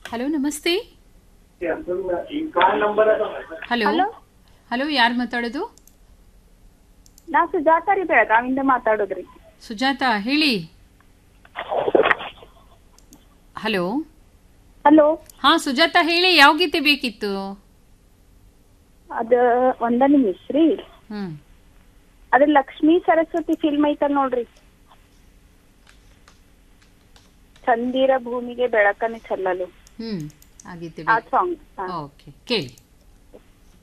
hello ನಮಸ್ತೆ hello hello hello ಯಾರು ಮಾತಾಡೋದು ನಾ ಸುಜಾತ ರೀ ಬೆಳಗಾವಿಂದ ಮಾತಾಡೋದ್ರಿ ಸುಜಾತ ಹೇಳಿ ಹಲೋ ಹಲೋ ಹಾ ಸುಜಾತ ಹೇಳಿ ಯಾವ ಗೀತೆ ಬೇಕಿತ್ತು ಅದ ಒಂದ ನಿಮಿಷ ರೀ ಹ್ಮ್ ಅದ ಲಕ್ಷ್ಮೀ ಸರಸ್ವತಿ ಫಿಲ್ಮ್ ಐತಲ್ ನೋಡ್ರಿ ಚಂದಿರ ಭೂಮಿಗೆ ಬೆಳಕನೆ ಚೆಲ್ಲಲು ಹ್ಮ್ ಆ ಗೀತೆ ಆ ಸಾಂಗ್ ಓಕೆ ಕೇಳಿ